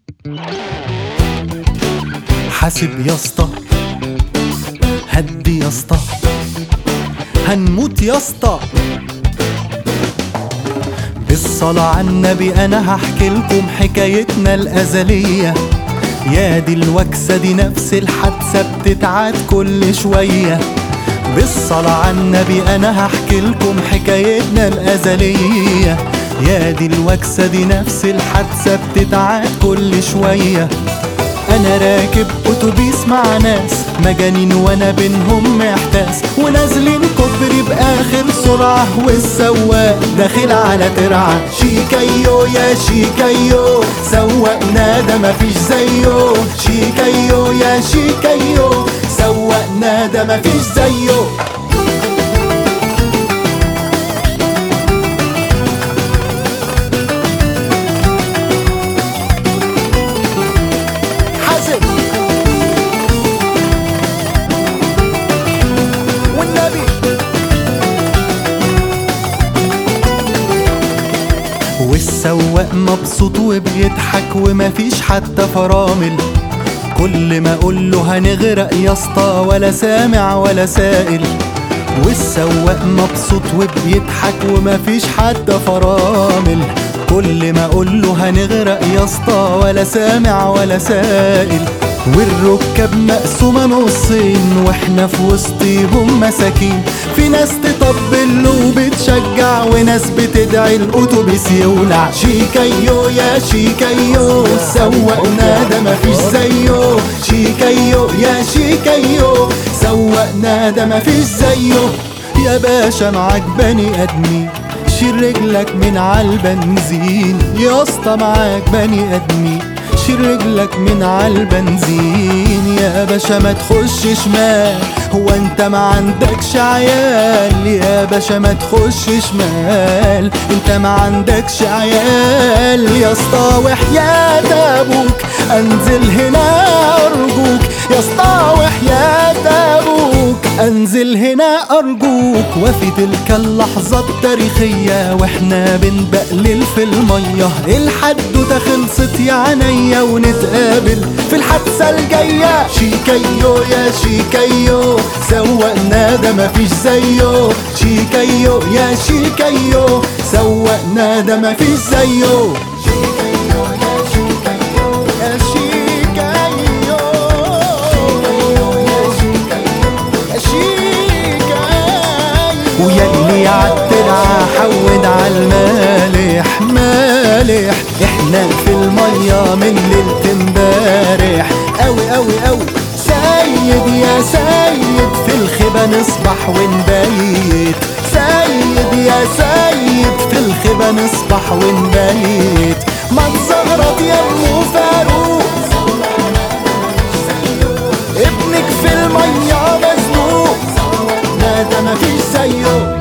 حاسب يا اسطى هدي يا اسطى هنموت يا اسطى بالصلاة على النبي أنا هحكي لكم حكايتنا الأزلية يا دي الوكسة دي نفس الحادثة بتتعاد كل شوية بالصلاة على النبي أنا هحكي لكم حكايتنا الأزلية يا دي الوكسة دي نفس الحادثة بتتعاد كل شوية انا راكب اتوبيس مع ناس مجانين وانا بينهم محتاس ونازلين كوبري باخر سرعة والسواق داخل على ترعة شيكايو يا شيكايو سوقنا ده مفيش زيه شيكايو يا شيكايو سوقنا ده مفيش زيه حاسب والنبي والسواق مبسوط وبيضحك ومفيش حتى فرامل كل ما اقول له هنغرق يا اسطى ولا سامع ولا سائل والسواق مبسوط وبيضحك ومفيش حتى فرامل كل ما اقول له هنغرق يا اسطى ولا سامع ولا سائل والركاب مقسومة نصين واحنا في وسطيهم مساكين في ناس تطبل وبتشجع وناس بتدعي الاتوبيس يولع شيكايو يا شيكايو سوقنا ده مفيش زيه شيكايو يا شيكايو سوقنا ده مفيش زيه يا باشا معاك بني ادمين شيل رجلك من عالبنزين يا اسطى معاك بني ادمين شيل رجلك من عالبنزين يا باشا ما تخش شمال هو انت ما عندكش عيال يا باشا ما تخش شمال انت ما عندكش عيال يا اسطى وحياة ابوك انزل هنا ارجوك يا اسطى وحياة ابوك انزل هنا ارجوك وفي تلك اللحظة التاريخية واحنا بنبقلل في المية الحدوتة خلصت يا عينيا ونتقابل في الحادثة الجاية شيكايو يا شيكايو سوقنا ده مفيش زيه شيكايو يا شيكايو سوقنا ده مفيش زيه شيكايو يا شيكايو يا شيكايو يا شيكايو شيكايو ويا اللي عالترعة حود عالمالح مالح احنا في المية من ليلة امبارح اوي اوي اوي سيد يا سيد في الخيبة نصبح ونبيت سيد يا سيد في الخيبة نصبح ونبيت ما تزغرط يا ام فاروق ابنك في المية مزنوق لا ده مفيش زيه